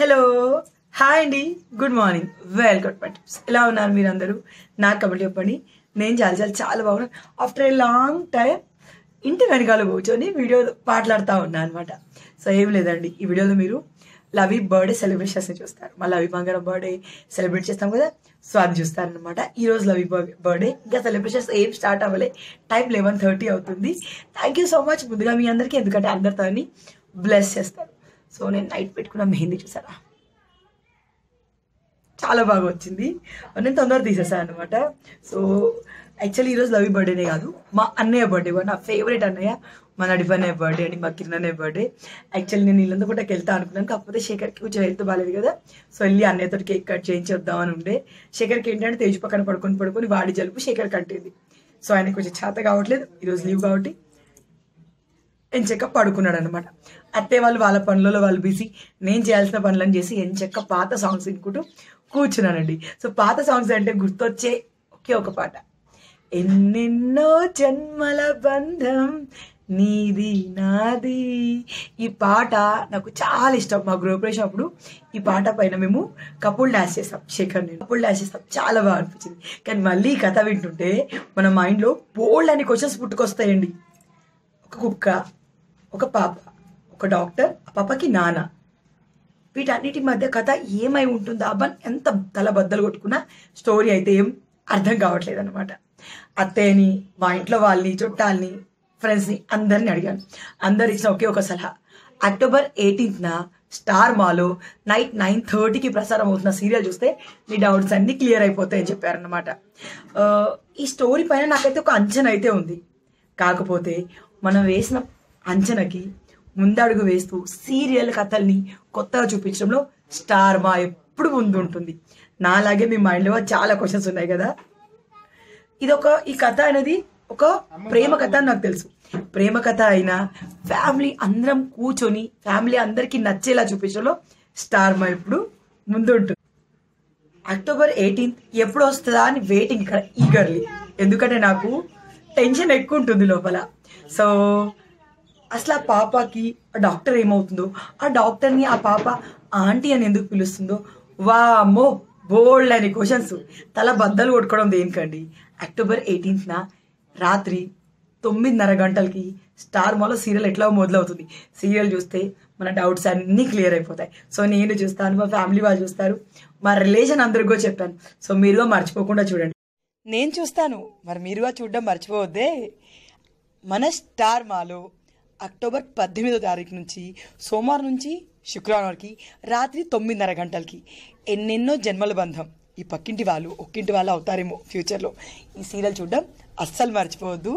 Hello hi అండి good morning welcome my tips ఎలా ఉన్నారు మీరు అందరూ నాకు కబడ్డీ చెప్పండి నేను చాలా చాలా చాలా బాగున్నాను ఆఫ్టర్ ఏ లాంగ్ టైం ఇంటి వెనకాల కూర్చొని వీడియో మాట్లాడుతూ ఉన్నాను అనమాట సో ఏం లేదండి ఈ వీడియోలో మీరు లవి బర్త్డే సెలబ్రేషన్స్ చూస్తారు మా లవి బంగారం బర్త్డే సెలబ్రేట్ చేస్తాం కదా సో అది చూస్తారనమాట ఈ రోజు లవి బర్త్డే ఇంకా సెలబ్రేషన్స్ ఏం స్టార్ట్ అవ్వలే టైం లెవెన్ థర్టీ అవుతుంది థ్యాంక్ యూ సో మచ్ ముందుగా మీ అందరికీ ఎందుకంటే అందరితో బ్లెస్ చేస్తారు సో నేను నైట్ పెట్టుకున్న మెహందీ చూసారా చాలా బాగా వచ్చింది నేను తొందర తీసేసాను అనమాట సో యాక్చువల్లీ ఈరోజు లవి బర్త్డేనే కాదు మా అన్నయ్య బర్త్డే నా ఫేవరెట్ అన్నయ్య మా నడిపి అన్నయ్య బర్త్డే అండి మా కిరణ్ అన్నయ్య బర్త్డే యాక్చువల్లీ నేను ఇల్లంతా కూడా వెళ్తా అనుకున్నాను కాకపోతే శేఖర్కి కొంచెం హెల్త్ బాగాలేదు కదా సో వెళ్ళి అన్నయ్యతో కేక్ కట్ చేయించేద్దామని ఉండే శేఖర్కి ఏంటంటే తేజు పక్కన పడుకొని పడుకొని వాడి జలుపు శేఖర్ కట్టింది సో ఆయన కొంచెం చేత కావట్లేదు ఈరోజు లీవ్ కాబట్టి ఎంచక్క పడుకున్నాడు అనమాట అత్తయ్య వాళ్ళు వాళ్ళ పనులలో వాళ్ళు బిజీ నేను చేయాల్సిన పనులను చేసి ఎంచక్క పాత సాంగ్స్ వినుకుంటూ కూర్చున్నానండి సో పాత సాంగ్స్ అంటే గుర్తొచ్చే ఒకే ఒక పాట ఎన్నెన్నో జన్మల బంధం నీది నాది ఈ పాట నాకు చాలా ఇష్టం మా గృహప్రవేశం అప్పుడు ఈ పాట పైన మేము కపుల్ డాన్స్ చేస్తాం శేఖర్ నేను కపుల్ డాన్స్ చేస్తాం చాలా బాగా అనిపించింది కానీ మళ్ళీ ఈ కథ వింటుంటే మన మైండ్లో బోల్డ్ అని క్వశ్చన్స్ పుట్టుకొస్తాయండి ఒక కుక్క ఒక పాప ఒక డాక్టర్ ఆ పాపకి నాన్న వీటన్నిటి మధ్య కథ ఏమై ఉంటుందా అబ్బన్ ఎంత తల బద్దలు కొట్టుకున్నా స్టోరీ అయితే ఏం అర్థం కావట్లేదు అనమాట అత్తయ్యని మా ఇంట్లో వాళ్ళని చుట్టాలని ఫ్రెండ్స్ని అందరిని అడిగాను అందరు ఇచ్చిన ఒకే ఒక సలహా అక్టోబర్ ఎయిటీన్త్న స్టార్ మాలో నైట్ నైన్ థర్టీకి ప్రసారం అవుతున్న సీరియల్ చూస్తే మీ డౌట్స్ అన్నీ క్లియర్ అయిపోతాయని చెప్పారనమాట ఆ, ఈ స్టోరీ పైన నాకైతే ఒక అంచనా అయితే ఉంది కాకపోతే మనం వేసిన అంచనాకి ముందడుగు వేస్తూ సీరియల్ కథల్ని కొత్తగా చూపించడంలో స్టార్ మా ఎప్పుడు ముందు ఉంటుంది నాలాగే మీ మైండ్లో చాలా క్వశ్చన్స్ ఉన్నాయి కదా ఇది ఒక ఈ కథ అనేది ఒక ప్రేమ కథ అని నాకు తెలుసు ప్రేమ కథ అయినా ఫ్యామిలీ అందరం కూర్చొని ఫ్యామిలీ అందరికీ నచ్చేలా చూపించడంలో స్టార్ మా ఎప్పుడు ముందు ఉంటుంది అక్టోబర్ ఎయిటీన్త్ ఎప్పుడు వస్తుందా అని వెయిటింగ్ ఇక్కడ ఈగర్లీ ఎందుకంటే నాకు టెన్షన్ ఎక్కువ ఉంటుంది లోపల సో అసలు ఆ పాపకి ఆ డాక్టర్ ఏమవుతుందో ఆ డాక్టర్ని ఆ పాప ఆంటీ అని ఎందుకు పిలుస్తుందో వామ్మో బోల్డ్ అని క్వశ్చన్స్ తల బద్దలు కొట్టుకోవడం దేనికండి అక్టోబర్ ఎయిటీన్త్న రాత్రి తొమ్మిదిన్నర గంటలకి స్టార్ మాలో సీరియల్ ఎట్లా మొదలవుతుంది సీరియల్ చూస్తే మన డౌట్స్ అన్నీ క్లియర్ అయిపోతాయి సో నేను చూస్తాను మా ఫ్యామిలీ వాళ్ళు చూస్తారు మా రిలేషన్ అందరికీ కూడా చెప్పాను సో మీరుగా మర్చిపోకుండా చూడండి నేను చూస్తాను మరి మీరుగా చూడడం మర్చిపోవద్దే మన స్టార్ మాలో అక్టోబర్ పద్దెనిమిదో తారీఖు నుంచి సోమవారం నుంచి శుక్రవారం వరకు రాత్రి తొమ్మిదిన్నర గంటలకి ఎన్నెన్నో జన్మల బంధం ఈ పక్కింటి వాళ్ళు ఒక్కింటి వాళ్ళు అవుతారేమో ఫ్యూచర్లో ఈ సీరియల్ చూడడం అస్సలు మర్చిపోవద్దు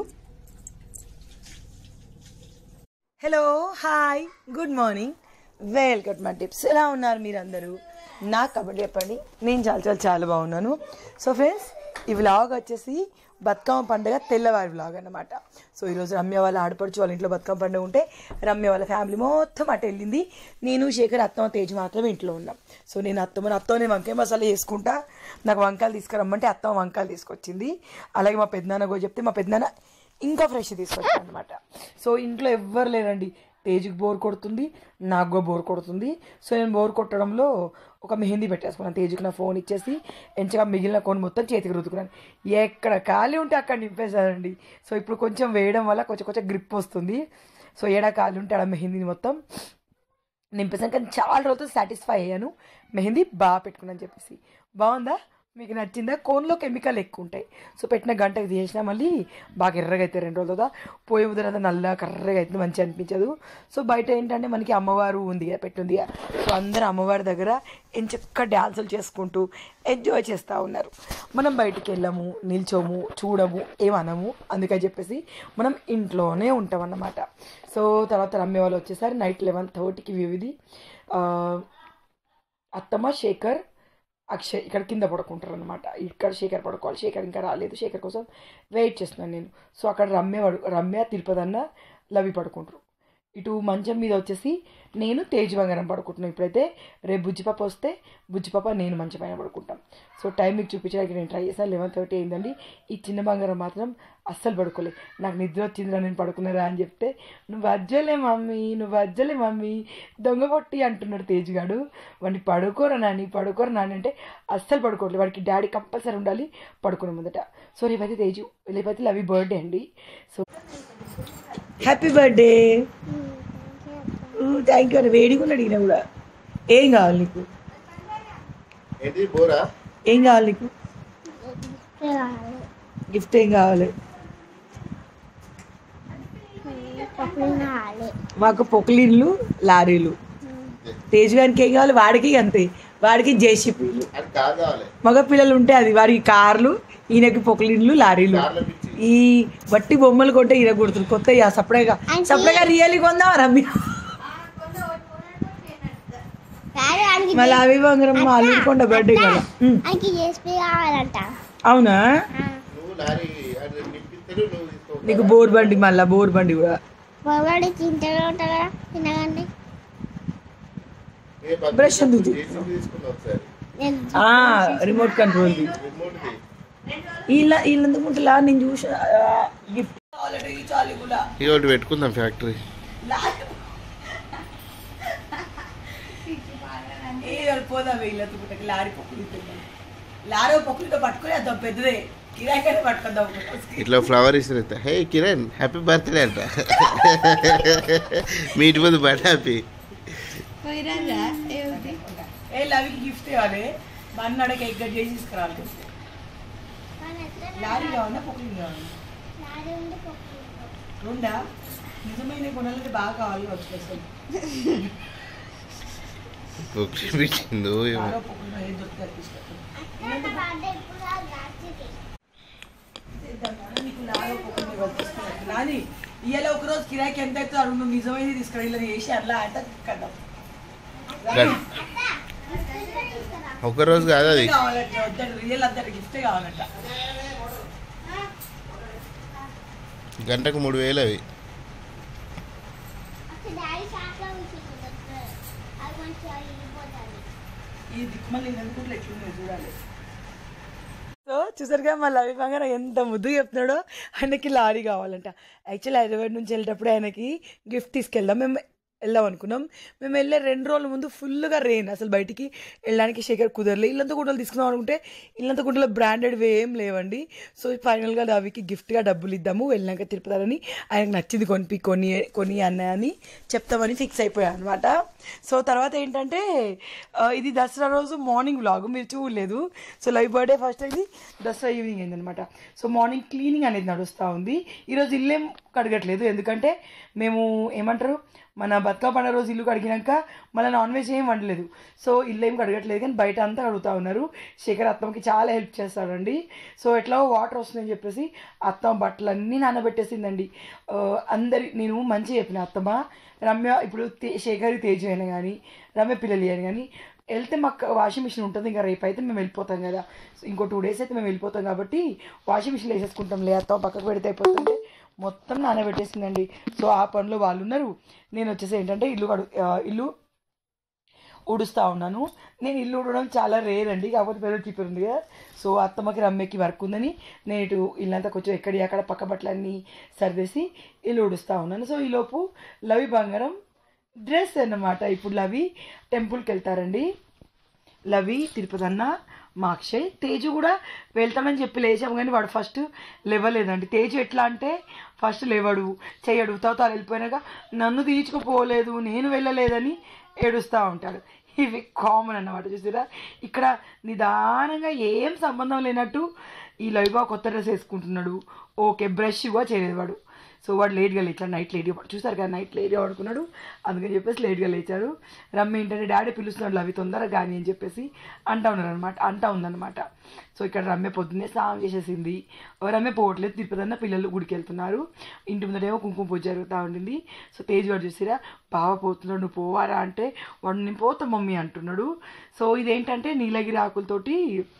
hello hi good morning welcome my tips ఎలా ఉన్నారు మీరు అందరూ నాకు కబడ్డీ చెప్పండి నేను చాలా చాలా చాలా బాగున్నాను సో ఫ్రెండ్స్ ఈ వ్లాగ్ వచ్చేసి బతుకమ్మ పండుగ తెల్లవారి వ్లాగ్ అన్నమాట సో ఈరోజు రమ్య వాళ్ళ ఆడపడుచు వాళ్ళ ఇంట్లో బతుకమ్మ పండుగ ఉంటే రమ్య వాళ్ళ ఫ్యామిలీ మొత్తం అటు వెళ్ళింది నేను శేఖర్ అత్తమ్మ తేజ్ మాత్రం ఇంట్లో ఉన్నాం సో నేను అత్తమ్మ అత్తమ్మని వంకాయ మసాలా చేసుకుంటా నాకు వంకాయలు తీసుకురమ్మంటే అత్తమ్మ వంకాయలు తీసుకొచ్చింది అలాగే మా పెద్దనాన్న కూడా చెప్తే మా పెద్దనాన్న ఇంకా ఫ్రెష్ తీసుకొచ్చాను అనమాట సో ఇంట్లో ఎవ్వరు లేరండి తేజ్కి బోర్ కొడుతుంది నాకు కూడా బోర్ కొడుతుంది సో నేను బోర్ కొట్టడంలో ఒక మెహందీ పెట్టేసుకున్నాను తేజ్కి నా ఫోన్ ఇచ్చేసి ఎంచగా మిగిలిన కొన్ని మొత్తం చేతికి రుద్దుకున్నాను ఎక్కడ ఖాళీ ఉంటే అక్కడ నింపేశానండి సో ఇప్పుడు కొంచెం వేయడం వల్ల కొంచెం కొంచెం గ్రిప్ వస్తుంది సో ఏడా ఖాళీ ఉంటే ఆడ మెహందీని మొత్తం నింపేసాను కానీ చాలా రోజులు సాటిస్ఫై అయ్యాను మెహందీ బాగా పెట్టుకున్నాను చెప్పేసి బాగుందా మీకు నచ్చిందా కోన్లో కెమికల్ ఎక్కువ ఉంటాయి సో పెట్టిన గంటకి తీసేసినా మళ్ళీ బాగా ఎర్రగా అయితే రెండు రోజుల తర్వాత పోయే ముద్ర నల్ల కర్రగా అయితే మంచిగా అనిపించదు సో బయట ఏంటంటే మనకి అమ్మవారు ఉంది కదా పెట్టుంది కదా సో అందరూ అమ్మవారి దగ్గర ఎంచక్క డ్యాన్సులు చేసుకుంటూ ఎంజాయ్ చేస్తూ ఉన్నారు మనం బయటికి వెళ్ళము నిల్చోము చూడము ఏమనము అందుకని చెప్పేసి మనం ఇంట్లోనే ఉంటాం అన్నమాట సో తర్వాత రమ్య వాళ్ళు వచ్చేసరి నైట్ లెవెన్ థర్టీకి వివిధి అత్తమ్మ శేఖర్ అక్షయ్ ఇక్కడ కింద పడుకుంటారు అనమాట ఇక్కడ శేఖర్ పడుకోవాలి శేఖర్ ఇంకా రాలేదు శేఖర్ కోసం వెయిట్ చేస్తున్నాను నేను సో అక్కడ రమ్య పడు రమ్య తిరుపతి అన్న లవి పడుకుంటారు ఇటు మంచం మీద వచ్చేసి నేను తేజ్ బంగారం పడుకుంటున్నాను ఇప్పుడైతే రేపు బుజ్జిపాప వస్తే బుజ్జిపాప నేను మంచం పైన పడుకుంటాం సో టైం మీకు చూపించడానికి నేను ట్రై చేశాను లెవెన్ థర్టీ అయిందండి ఈ చిన్న బంగారం మాత్రం అస్సలు పడుకోలే నాకు నిద్ర వచ్చిందిరా నేను పడుకున్నారా అని చెప్తే నువ్వు అజ్జలే మమ్మీ నువ్వు అజ్జలే మమ్మీ దొంగ పొట్టి అంటున్నాడు తేజ్ గాడు వాడిని పడుకోరా నాని పడుకోరా నాని అంటే అస్సలు పడుకోవట్లేదు వాడికి డాడీ కంపల్సరీ ఉండాలి పడుకునే ముందట సో రేపైతే తేజు రేపైతే లవి బర్త్డే అండి so happy birthday thank you అని వేడిగా ఉన్నాడు ఈయన కూడా ఏం కావాలి నీకు ఏంటి బోరా ఏం కావాలి నీకు గిఫ్ట్ ఏం కావాలి మాకు పొక్లిన్లు లారీలు తేజ్ గారికి ఏం కావాలి వాడికి అంతే వాడికి జేసీపీలు అది కాదు కావాలి మగ పిల్లలు ఉంటే అది వాడికి కార్లు ఈయనకి పొక్లిన్లు లారీలు కార్ల పిచ్చి ఈ వట్టి బొమ్మలు కొంటే ఈయన కుడుతుంది కొత్త ఇక సపరేట్గా సపరేట్గా రియల్లీ కొందాం రమ్య మళ్ళీ అవి బంగారం అల్లుకొండ బర్త్డే కదా ఉమ్. ఆయనకి ఎస్పీ కావాలంట అవునా నువ్వు లారీ అది నింపిస్తారు నువ్వు తీసుకో నీకు బోర్ బండి మళ్ళా బోర్ బండి కూడా పొగడి తింటూనే ఉంటారు కదా తినకండి ఏ పక్కన బ్రష్ ఎందుకు జేసీబీ తీసుకున్నావు ఒకసారి నేను ఆ, రిమోట్ కంట్రోల్ది రిమోట్ది వీళ్ళ వీళ్ళందుకు ఉంటుందా నేను చూసా గిఫ్ట్ ఇక ఒకటి పెట్టుకుందాం ఫ్యాక్టరీ పోదా వీళ్ళతో పుట్టకి లారీ పొక్కులు లారీ పొక్కులతో పట్టుకుని అదో పెద్దదే కిరాకనే పట్టుకుందాం ఇట్లా ఫ్లవర్ ఇస్తారు హే కిరణ్ హ్యాపీ బర్త్డే అంట మీ ఇంటి ముందు బర్త్ హ్యాపీ ఏ లవికి గిఫ్ట్ ఇవ్వాలి మా అన్నడకి ఎగ్ కట్ చేసి తీసుకురావాలి లారీ కావాలా పొక్కులు కావాలి రెండా నిజమైన కొనాలంటే బాగా కావాలి వచ్చి అసలు పెట్టిందో ఏమో లారీ పొక్కులు ఏది దొరికితే అది తీసుకొస్తాను. నీకు లారీ పొక్కులు ఇవ్వాలి, తీసుకురా. లారీ ఇవాళ ఒక రోజు కిరాయికి ఎంత అవుతుందో అడుగు నువ్వు నిజమైనది తీసుకురా ఇలా చేసి అట్లా అంటే కదా గన్- ఒక రోజు కాదు అది కావాలంటే వద్దంట రియల్ అంతా గిఫ్టే కావాలంట గంటకు మూడు వేలు అవి డాడీ షాప్లో కూర్చుంటుంది అది మంచిగా వెళ్ళిపోతుంది ఈ దిక్కుమల్లి ఎందుకు ఎట్లున్నాయి చూడాలి సో చూసారుగా మా లవి బంగారం ఎంత ముద్దు చెప్తున్నాడో ఆయనకి లారీ కావాలంట యాక్చువల్లీ హైదరాబాద్ నుంచి వెళ్ళేటప్పుడు ఆయనకి గిఫ్ట్ తీసుకెళ్దాం మేము వెళ్దాం అనుకున్నాం మేము వెళ్ళే రెండు రోజుల ముందు ఫుల్గా రెయిన్ అసలు బయటికి వెళ్ళడానికి శేఖర్ కుదరలే ఇల్లంతా గుంటలు తీసుకుందాం అనుకుంటే ఇల్లంతా గుంటలో బ్రాండెడ్ ఏం లేవండి సో ఫైనల్గా లవికి గిఫ్ట్గా డబ్బులు ఇద్దాము వెళ్ళినాక తిరుపతి ఆయనకు నచ్చింది కొనిపి కొని కొని అన్నయ్య అని చెప్తామని ఫిక్స్ అయిపోయాను అనమాట సో తర్వాత ఏంటంటే ఆ, ఇది దసరా రోజు మార్నింగ్ వ్లాగ్ మీరు చూడలేదు సో లైవ్ బర్త్డే ఫస్ట్ అయింది దసరా ఈవినింగ్ అయింది అనమాట సో మార్నింగ్ క్లీనింగ్ అనేది నడుస్తూ ఉంది ఈరోజు ఇల్లేం కడగట్లేదు ఎందుకంటే మేము ఏమంటారు మన బతుక పండుగ రోజు ఇల్లు కడిగినాక మళ్ళీ నాన్ వెజ్ ఏం వండలేదు సో ఇల్లు ఏం కడగట్లేదు కానీ బయట అంతా కడుగుతూ ఉన్నారు శేఖర్ అత్తమ్మకి చాలా హెల్ప్ చేస్తాడండి సో ఎట్లా వాటర్ వస్తుందని చెప్పేసి అత్తమ్మ బట్టలన్నీ నానబెట్టేసిందండి ఆ, అందరి నేను మంచిగా చెప్పిన అత్తమ్మ రమ్య ఇప్పుడు తే- శేఖర్ తేజ అయినా కానీ రమ్య పిల్లలు అని కానీ వెళ్తే మాకు వాషింగ్ మిషన్ ఉంటుంది ఇంకా రేపు అయితే మేము వెళ్ళిపోతాం కదా సో ఇంకో టూ డేస్ అయితే మేము వెళ్ళిపోతాం కాబట్టి వాషింగ్ మిషన్ వేసేసుకుంటాం లే అత్తం పక్కకు పెడితే అయిపోతుంటే మొత్తం నానబెట్టేసిందండి సో ఆ పనిలో వాళ్ళు ఉన్నారు నేను వచ్చేసి ఏంటంటే ఇల్లు కడు ఆ, ఇల్లు ఊడుస్తూ ఉన్నాను నేను ఇల్లు ఊడడం చాలా రేర్ అండి కాకపోతే పెద్ద చీపర్ ఉంది కదా సో అత్తమ్మకి రమ్మకి వర్క్ ఉందని నేను ఇటు ఇల్లంతా కొంచెం ఎక్కడి అక్కడ పక్క బట్టలన్నీ సర్దేసి ఇల్లు ఊడుస్తూ ఉన్నాను సో ఈలోపు లవి బంగారం డ్రెస్ అన్నమాట ఇప్పుడు లవి టెంపుల్కి వెళ్తారండి లవి తిరుపతి అన్న మా అక్షయ్ తేజు కూడా వెళ్తామని చెప్పి లేచాము కానీ వాడు ఫస్ట్ లేవలేదండి తేజు ఎట్లా అంటే ఫస్ట్ లేవడు చెయ్యడు తర్వాత వాళ్ళు వెళ్ళిపోయినాక నన్ను తీర్చుకుపోలేదు నేను వెళ్ళలేదని ఏడుస్తూ ఉంటాడు ఇవి కామన్ అన్నమాట చూసారా ఇక్కడ నిదానంగా ఏం సంబంధం లేనట్టు ఈ లైవ్గా కొత్త డ్రెస్ వేసుకుంటున్నాడు ఓకే బ్రష్ కూడా చేయలేదు వాడు సో వాడు లేట్గా లేచాడు నైట్ లేట్గా పడు చూసారు కదా నైట్ లేట్గా పడుకున్నాడు అందుకని చెప్పేసి లేట్గా లేచాడు రమ్మి ఏంటంటే డాడీ పిలుస్తున్నాడు అవి తొందరగా కానీ అని చెప్పేసి అంటా ఉన్నారు అనమాట అంటా ఉందన్నమాట సో ఇక్కడ రమ్య పొద్దున్నే స్నానం చేసేసింది ఓ రమ్య పోవట్లేదు తిరుపతి పిల్లలు గుడికి వెళ్తున్నారు ఇంటి ముందరేమో కుంకుమ పూజ జరుగుతూ ఉండింది సో తేజ్ వాడు చూసిరా బావ పోతున్నాడు నువ్వు పోవారా అంటే వాడు నేను పోతా మమ్మీ అంటున్నాడు సో ఇదేంటంటే నీలగిరి ఆకులతోటి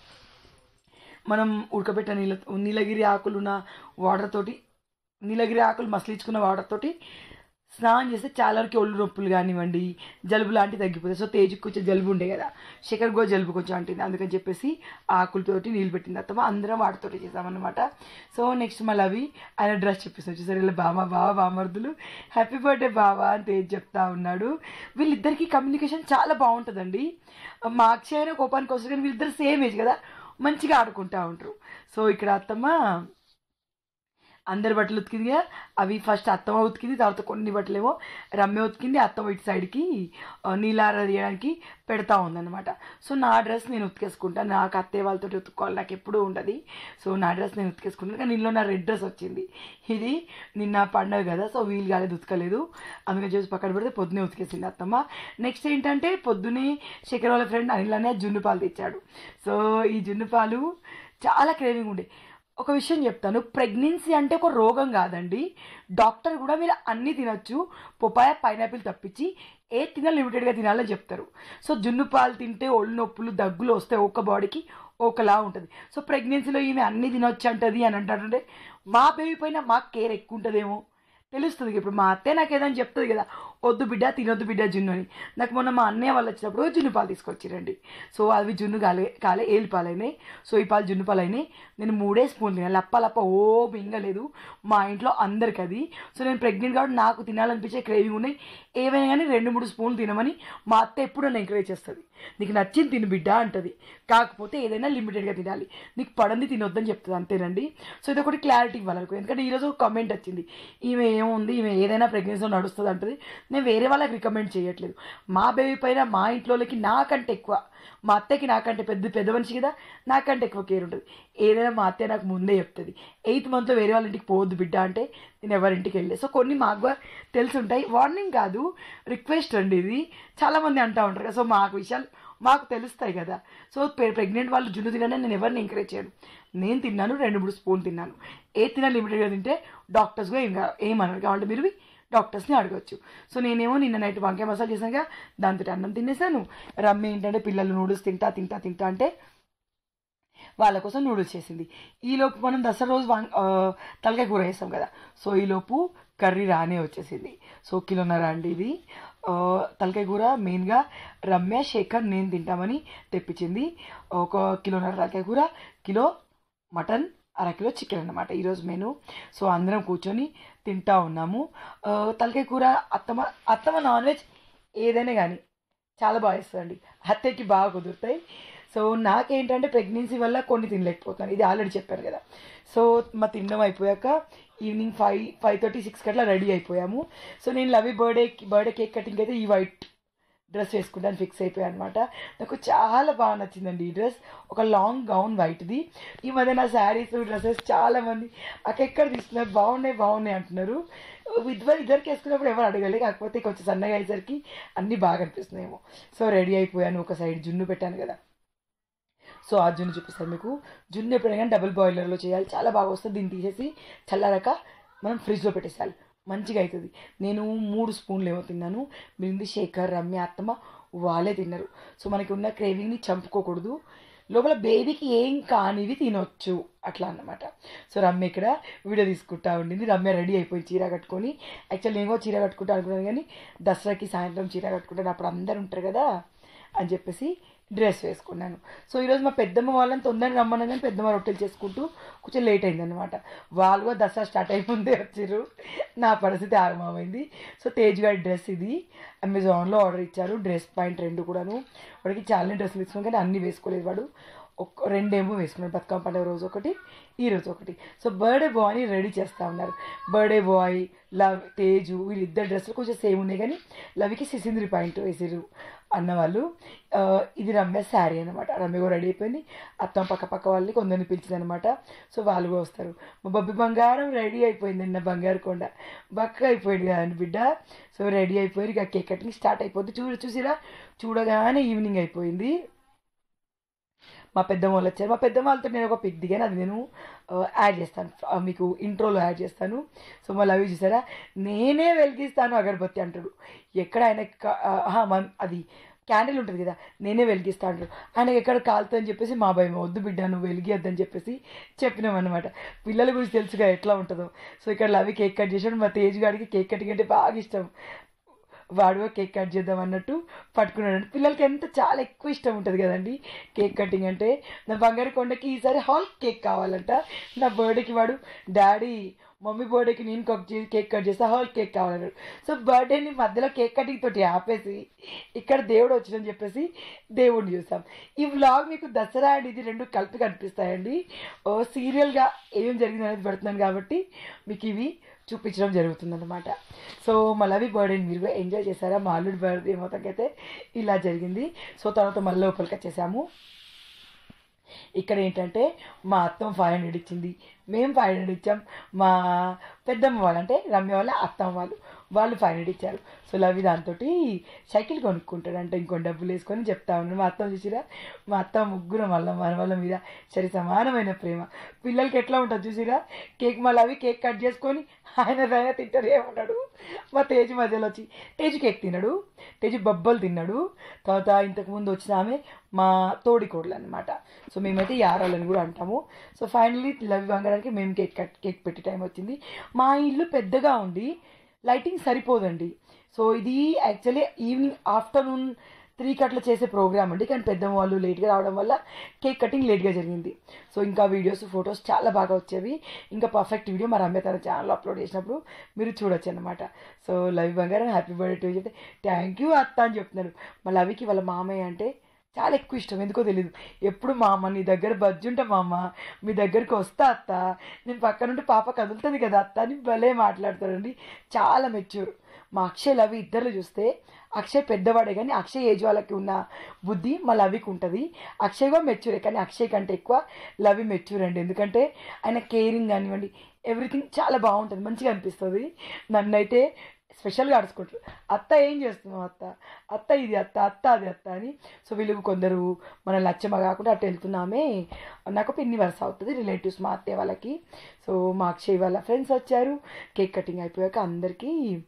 మనం ఉడకబెట్ట నీళ్ళ నీలగిరి ఆకులు ఉన్న వాటర్ తోటి నీలగిరి ఆకులు మసలించుకున్న వాటర్ తోటి స్నానం చేస్తే చాలా వరకు ఒళ్ళు నొప్పులు కానివ్వండి జలుబు లాంటివి తగ్గిపోతాయి సో తేజుకి కొంచెం జలుబు ఉండే కదా శేఖర్ కూడా జలుబు కొంచెం అంటుంది అందుకని చెప్పేసి ఆకులతోటి నీళ్ళు పెట్టింది అత్తమ్మ అందరం వాటితోటి చేసామన్నమాట సో నెక్స్ట్ మళ్ళీ అవి ఆయన డ్రెస్ చెప్పేసి చూసారు ఇలా బామా బావ బామర్దులు హ్యాపీ బర్త్డే బావా అని తేజ్ చెప్తా ఉన్నాడు వీళ్ళిద్దరికి కమ్యూనికేషన్ చాలా బాగుంటుందండి మా అక్షయ్ అయినా కోపానికి వస్తుంది కానీ వీళ్ళిద్దరు సేమ్ ఏజ్ కదా మంచిగా ఆడుకుంటా ఉంటారు సో ఇక్కడ అత్తమ్మ అందరి బట్టలు ఉతికింది కదా అవి ఫస్ట్ అత్తమ్మ ఉతికింది తర్వాత కొన్ని బట్టలు ఏమో రమ్య ఉతికింది అత్తమ్మ ఇటు సైడ్కి ఆ, నీలార తీయడానికి పెడతా ఉందన్నమాట సో నా డ్రెస్ నేను ఉతికేసుకుంటాను నాకు అత్తయ్య వాళ్ళతో ఉతుక్కోవాలి నాకు ఎప్పుడూ ఉండదు సో నా డ్రెస్ నేను ఉతికేసుకుంటాను కానీ ఇంట్లో నా రెడ్ డ్రెస్ వచ్చింది ఇది నిన్న పండగ కదా సో వీలు కాలేదు ఉతకలేదు అందుకని చూసి పక్కన పెడితే పొద్దునే ఉతికేసింది అత్తమ్మ నెక్స్ట్ ఏంటంటే పొద్దునే శేఖర్ వాళ్ళ ఫ్రెండ్ అనిల్ అనే జున్ను పాలు తెచ్చాడు సో ఈ జున్ను పాలు చాలా క్రేవింగ్ ఉండే ఒక విషయం చెప్తాను ప్రెగ్నెన్సీ అంటే ఒక రోగం కాదండి డాక్టర్ కూడా మీరు అన్నీ తినొచ్చు పొపాయ పైనాపిల్ తప్పించి ఏ తిన లిమిటెడ్గా తినాలని చెప్తారు సో జున్ను పాలు తింటే ఒళ్ళు నొప్పులు దగ్గులు వస్తాయి ఒక బాడీకి ఒకలా ఉంటుంది సో ప్రెగ్నెన్సీలో ఈమె అన్నీ తినొచ్చు అంటది అని అంటారంటే మా బేబీ పైన మాకు కేర్ ఎక్కువ ఉంటుందేమో తెలుస్తుంది ఇప్పుడు మా అత్తే నాకు ఏదైనా చెప్తుంది కదా వద్దు బిడ్డ తినొద్దు బిడ్డ జున్ను అని నాకు మొన్న మా అన్నయ్య వాళ్ళు వచ్చినప్పుడు జున్ను పాలు తీసుకొచ్చిరండి సో అవి జున్ను కాలే కాలే ఏలు పాలు అయినాయి సో ఈ పాలు జున్ను పాలు అయినాయి నేను మూడే స్పూన్ తినాను లప్ప లప్ప ఓ మింగలేదు మా ఇంట్లో అందరికి అది సో నేను ప్రెగ్నెంట్ కాబట్టి నాకు తినాలనిపించే క్రేవింగ్ ఉన్నాయి ఏవైనా కానీ రెండు మూడు స్పూన్లు తినమని మా అత్త ఎప్పుడు నన్ను ఎంకరేజ్ చేస్తుంది నీకు నచ్చింది తిను బిడ్డ అంటది కాకపోతే ఏదైనా లిమిటెడ్గా తినాలి నీకు పడంది తినొద్దని చెప్తుంది అంతేనండి సో ఇది ఒకటి క్లారిటీ ఇవ్వాలనుకో ఎందుకంటే ఈరోజు ఒక కామెంట్ వచ్చింది ఈమె ఏముంది ఈమె ఏదైనా ప్రెగ్నెన్సీలో నడుస్తుంది అంటది నేను వేరే వాళ్ళకి రికమెండ్ చేయట్లేదు మా బేబీ పైన మా ఇంట్లోకి నాకంటే ఎక్కువ మా అత్తకి నాకంటే పెద్ద పెద్ద మనిషి కదా నాకంటే ఎక్కువ కేర్ ఉంటుంది ఏదైనా మా అత్తయ్య నాకు ముందే చెప్తుంది ఎయిత్ మంత్లో వేరే వాళ్ళ ఇంటికి పోవద్దు బిడ్డ అంటే నేను ఎవరింటికి వెళ్ళే సో కొన్ని మాకు కూడా తెలిసి ఉంటాయి వార్నింగ్ కాదు రిక్వెస్ట్ అండి ఇది చాలామంది అంటూ ఉంటారు కదా సో మాకు విషయాలు మాకు తెలుస్తాయి కదా సో ప్రెగ్నెంట్ వాళ్ళు జున్ను తినని నేను ఎవరిని ఎంకరేజ్ చేయను నేను తిన్నాను రెండు మూడు స్పూన్ తిన్నాను ఏ తిన్నా లిమిటెడ్గా తింటే డాక్టర్స్ కూడా ఏం కా- ఏమన్నారు కాబట్టి మీరు డాక్టర్స్ని అడగచ్చు సో నేనేమో నిన్న నైట్ వంకాయ మసాలా చేశాక దాంతో అన్నం తినేసాను రమ్మి ఏంటంటే పిల్లలు నూడిల్స్ తింటా తింటా తింటా అంటే వాళ్ళ కోసం నూడిల్స్ చేసింది ఈలోపు మనం దసరా రోజు వం ఆ, తలకాయ కూర వేస్తాం కదా సో ఈలోపు కర్రీ రానే వచ్చేసింది సో కిలోన్నర అండి ఇది ఆ, తలకాయ కూర మెయిన్గా రమ్య శేఖర్ నేను తింటామని తెప్పించింది ఒక కిలోన్నర తలకాయ కూర కిలో మటన్ అరకిలో చికెన్ అన్నమాట ఈరోజు మెను సో అందరం కూర్చొని తింటా ఉన్నాము ఆ, తలకాయ కూర అత్తమ్మ అత్తమ్మ నాన్ వెజ్ ఏదైనా కానీ చాలా బాగా ఇస్తుందండి అత్తయ్యకి బాగా కుదురుతాయి సో నాకేంటంటే ప్రెగ్నెన్సీ వల్ల కొన్ని తినలేకపోతున్నాను ఇది ఆల్రెడీ చెప్పాను కదా సో మా తినడం అయిపోయాక ఈవినింగ్ ఫైవ్ ఫైవ్ థర్టీ సిక్స్కి అట్లా రెడీ అయిపోయాము సో నేను Lavi birthday birthday cake cutting అయితే ఈ వైట్ డ్రెస్ వేసుకుంటాను ఫిక్స్ అయిపోయాను అనమాట నాకు చాలా బాగా నచ్చిందండి ఈ డ్రెస్ ఒక లాంగ్ గౌన్ వైట్ది ఈ మధ్య నా శారీస్ డ్రెస్సెస్ చాలా మంది అక్క ఎక్కడ తీసుకున్నారు బాగున్నాయి బాగున్నాయి అంటున్నారు ఇద్దరు ఇద్దరికి వేసుకున్నప్పుడు ఎవరు అడగలే కాకపోతే కొంచెం సన్నగా అయ్యేసరికి అన్నీ బాగా అనిపిస్తున్నాయేమో సో రెడీ అయిపోయాను ఒక సైడ్ జున్ను పెట్టాను కదా సో ఆ జున్ను చూపిస్తాను మీకు జున్ను ఎప్పుడైనా కానీ డబుల్ బాయిలర్లో చేయాలి చాలా బాగా వస్తుంది దీన్ని తీసేసి చల్లారాక మనం ఫ్రిడ్జ్లో పెట్టేసేయాలి మంచిగా అవుతుంది నేను మూడు స్పూన్లు ఏమో తిన్నాను మిగిలింది శేఖర్ రమ్య అత్తమ్మ వాళ్ళే తిన్నారు సో మనకి ఉన్న క్రేవింగ్ని చంపుకోకూడదు లోపల బేబీకి ఏం కానివి తినొచ్చు అట్లా అన్నమాట సో రమ్య ఇక్కడ వీడియో తీసుకుంటా ఉండింది రమ్య రెడీ అయిపోయి చీర కట్టుకొని యాక్చువల్ నేను కూడా చీర కట్టుకుంటా అనుకున్నాను కానీ దసరాకి సాయంత్రం చీర కట్టుకుంటాను అప్పుడు అందరు ఉంటారు కదా అని చెప్పేసి డ్రెస్ వేసుకున్నాను సో ఈరోజు మా పెద్దమ్మ వాళ్ళని తొందరగా రమ్మన్నా కానీ పెద్దమ్మ రొట్టెలు చేసుకుంటూ కొంచెం లేట్ అయిందనమాట వాళ్ళు కూడా దసరా స్టార్ట్ అయిపోతే వచ్చారు నా పరిస్థితి ఆగమమైంది సో తేజ్ గారి డ్రెస్ ఇది అమెజాన్లో ఆర్డర్ ఇచ్చారు డ్రెస్ పాయింట్ రెండు కూడాను వాడికి చాలా డ్రెస్సులు తీసుకున్నాను కానీ అన్నీ వేసుకోలేదు వాడు ఒక్క రెండేమో వేసుకున్నాడు బతుకమ్మ పండుగ రోజు ఒకటి ఈ రోజు ఒకటి సో బర్త్డే బాయ్ని రెడీ చేస్తూ ఉన్నారు బర్త్డే బాయ్ లవ్ తేజు వీళ్ళిద్దరు డ్రెస్సులు కొంచెం సేమ్ ఉన్నాయి కానీ లవికి సిసింద్రి పాయింట్ వేసారు అన్నవాళ్ళు ఆ, ఇది రమ్య శారీ అనమాట రమ్య కూడా రెడీ అయిపోయింది అత్తం పక్క పక్క వాళ్ళని కొందరిని పిలిచింది అనమాట సో వాళ్ళు కూడా వస్తారు మా బబ్బి బంగారం రెడీ అయిపోయింది నిన్న బంగారు కొండ బక్క అయిపోయింది కదండి బిడ్డ సో రెడీ అయిపోయి ఇక కేక్ కటింగ్ స్టార్ట్ అయిపోద్ది చూ చూసిరా చూడగానే ఈవినింగ్ అయిపోయింది మా పెద్దమ్మ వాళ్ళు వచ్చారు మా పెద్దమ్మ వాళ్ళతో నేను ఒక పిక్ దిగాను అది నేను ఆ, యాడ్ చేస్తాను ఆ, మీకు ఇంట్రోలో యాడ్ చేస్తాను సో మళ్ళీ అవి చూసారా నేనే వెలిగిస్తాను అగరబత్తి అంటాడు ఎక్కడ ఆయన క- ఆ, ఆహా, మన్- అది క్యాండిల్ ఉంటుంది కదా నేనే వెలిగిస్తా అంటారు ఆయనకి ఎక్కడ కాలుతా అని చెప్పేసి మా భయం వద్దు బిడ్డ నువ్వు వెలిగియద్దని చెప్పేసి చెప్పినాం అనమాట పిల్లల గురించి తెలుసుగా ఎట్లా ఉంటుందో సో ఇక్కడ లవి కేక్ కట్ చేసాడు మా తేజ్ గాడికి కేక్ కటింగ్ అంటే బాగా ఇష్టం వాడు కేక్ కట్ చేద్దాం అన్నట్టు పట్టుకున్నాడు పిల్లలకి ఎంత చాలా ఎక్కువ ఇష్టం ఉంటుంది కదండి కేక్ కటింగ్ అంటే నా బంగారు కొండకి ఈసారి హాల్ కేక్ కావాలంట నా బర్త్డేకి వాడు డాడీ మమ్మీ బర్త్డేకి నేను కట్ చేసి కేక్ కట్ చేస్తా హాల్ కేక్ కావాలన్నాడు సో బర్త్డేని మధ్యలో కేక్ కటింగ్ తోటి ఆపేసి ఇక్కడ దేవుడు వచ్చిందని చెప్పేసి దేవుడిని చూసాం ఈ వ్లాగ్ మీకు దసరా అండ్ ఇది రెండు కలిపి కనిపిస్తాయండి ఓ సీరియల్గా ఏం జరిగింది అనేది పెడుతున్నాను కాబట్టి మీకు ఇవి చూపించడం జరుగుతుందన్నమాట సో మళ్ళీ బర్త్డేని మీరు ఎంజాయ్ చేశారా మా అల్లుడి బర్త్డే మొత్తంకైతే ఇలా జరిగింది సో తర్వాత మళ్ళీ లోపలికి వచ్చేసాము ఇక్కడ ఏంటంటే మా అత్తమ్మ ఫైవ్ హండ్రెడ్ ఇచ్చింది మేము ఫైవ్ హండ్రెడ్ ఇచ్చాం మా పెద్దమ్మ వాళ్ళు అంటే రమ్య వాళ్ళ అత్తమ్మ వాళ్ళు వాళ్ళు ఫైవ్ హండ్రెడ్ ఇచ్చారు సో లవి దాంతో సైకిల్ కొనుక్కుంటాడు అంటే ఇంకో డబ్బులు వేసుకొని చెప్తా ఉన్నాను మా అత్తమ్మ చూసిరా మా అత్తమ్మ ముగ్గురం వల్ల మన వాళ్ళ మీద సరి సమానమైన ప్రేమ పిల్లలకి ఎట్లా ఉంటుంది చూసిరా కేక్ మళ్ళీ అవి కేక్ కట్ చేసుకొని ఆయన ఆయన తింటారు ఏమన్నాడు మా తేజు మధ్యలో వచ్చి తేజు కేక్ తిన్నాడు తేజు బొబ్బలు తిన్నాడు తర్వాత ఇంతకుముందు వచ్చిన ఆమె మా తోడి కోడలు అనమాట సో మేమైతే యారాలని కూడా అంటాము సో ఫైనల్లీ లవ్ వంగడానికి మేము కేక్ కట్ కేక్ పెట్టే టైం వచ్చింది మా ఇల్లు పెద్దగా ఉంది లైటింగ్ సరిపోదండి సో ఇది యాక్చువల్లీ ఈవినింగ్ ఆఫ్టర్నూన్ త్రీకి అట్లా చేసే ప్రోగ్రామ్ అండి కానీ పెద్దమ్మ వాళ్ళు లేట్గా రావడం వల్ల కేక్ కటింగ్ లేట్గా జరిగింది సో ఇంకా వీడియోస్ ఫొటోస్ చాలా బాగా వచ్చేవి ఇంకా పర్ఫెక్ట్ వీడియో మా రమ్య తన ఛానల్లో అప్లోడ్ చేసినప్పుడు మీరు చూడొచ్చు అనమాట సో లవ్ బంగారం హ్యాపీ బర్త్డే టు చెప్తే థ్యాంక్ యూ అత్త అని చెప్తున్నాడు మా లవికి వాళ్ళ మామయ్య అంటే చాలా ఎక్కువ ఇష్టం ఎందుకో తెలియదు ఎప్పుడు మా అమ్మ నీ దగ్గర బజ్జుంటా మా అమ్మ మీ దగ్గరికి వస్తా అత్త నేను పక్క నుండి పాప కదులుతుంది కదా అత్త అని భలే మాట్లాడతారండి చాలా మెచ్యూర్ మా అక్షయ్ లవి ఇద్దరు చూస్తే అక్షయ్ పెద్దవాడే కానీ అక్షయ్ ఏజ్ వాళ్ళకి ఉన్న బుద్ధి మా లవికి ఉంటుంది అక్షయ్ కూడా మెచ్యూరే కానీ అక్షయ్ కంటే ఎక్కువ లవి మెచ్యూర్ అండి ఎందుకంటే ఆయన కేరింగ్ కానివ్వండి ఎవ్రీథింగ్ చాలా బాగుంటుంది మంచిగా అనిపిస్తుంది నన్నైతే స్పెషల్గా అడుచుకుంటారు అత్త ఏం చేస్తున్నావు అత్త అత్త ఇది అత్త అత్త అది అత్త అని సో వీళ్ళు కొందరు మన లచ్చమ్మ కాకుండా అటు వెళ్తున్నామే నాకు పిన్ని వరుస అవుతుంది రిలేటివ్స్ మా అత్తయ్య వాళ్ళకి సో మా అక్షయ్ వాళ్ళ ఫ్రెండ్స్ వచ్చారు కేక్ కటింగ్ అయిపోయాక అందరికీ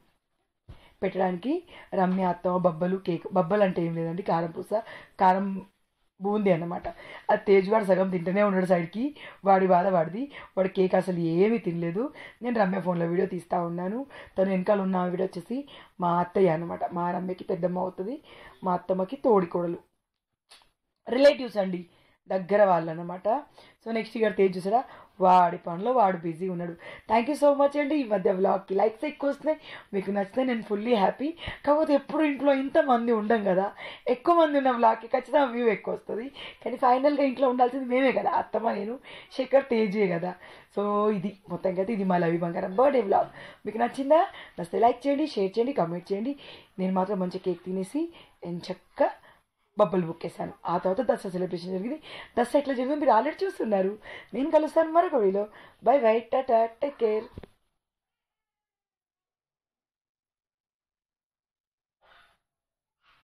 పెట్టడానికి రమ్య అత్తమ్మ బబ్బలు కేక్ బబ్బలు అంటే ఏం లేదండి కారం పూస కారం బూంది అన్నమాట అది తేజ్ వాడు సగం తింటూనే ఉన్నాడు సైడ్కి వాడి బాధ వాడిది వాడు కేక్ అసలు ఏమీ తినలేదు నేను రమ్య ఫోన్లో వీడియో తీస్తూ ఉన్నాను తను వెనకాల ఉన్న వీడియో వచ్చేసి మా అత్తయ్య అనమాట మా రమ్యకి పెద్దమ్మ అవుతుంది మా అత్తమ్మకి తోడికోడలు రిలేటివ్స్ అండి దగ్గర వాళ్ళు అనమాట సో నెక్స్ట్ ఇయర్ తేజ్ చూసారా వాడి పనిలో వాడు బిజీ ఉన్నాడు థ్యాంక్ యూ సో మచ్ అండి ఈ మధ్య వ్లాగ్కి లైక్స్ ఎక్కువ వస్తున్నాయి మీకు నచ్చితే నేను ఫుల్లీ హ్యాపీ కాకపోతే ఎప్పుడు ఇంట్లో ఇంతమంది ఉండం కదా ఎక్కువ మంది ఉన్న వ్లాగ్కి ఖచ్చితంగా వ్యూ ఎక్కువ వస్తుంది కానీ ఫైనల్గా ఇంట్లో ఉండాల్సింది మేమే కదా అత్తమ్మ నేను శేఖర్ తేజే కదా సో ఇది మొత్తం కదా ఇది మా లవి బంగారం బర్త్డే వ్లాగ్ మీకు నచ్చిందా నచ్చితే లైక్ చేయండి షేర్ చేయండి కామెంట్ చేయండి నేను మాత్రం మంచి కేక్ తినేసి ఎంచక్క బబ్బులు బుక్ చేశాను ఆ తర్వాత దసరా సెలబ్రేషన్ జరిగింది దసరా ఎట్లా జరిగింది మీరు ఆల్రెడీ చూస్తున్నారు నేను కలుస్తాను మరొక video bye bye tata take care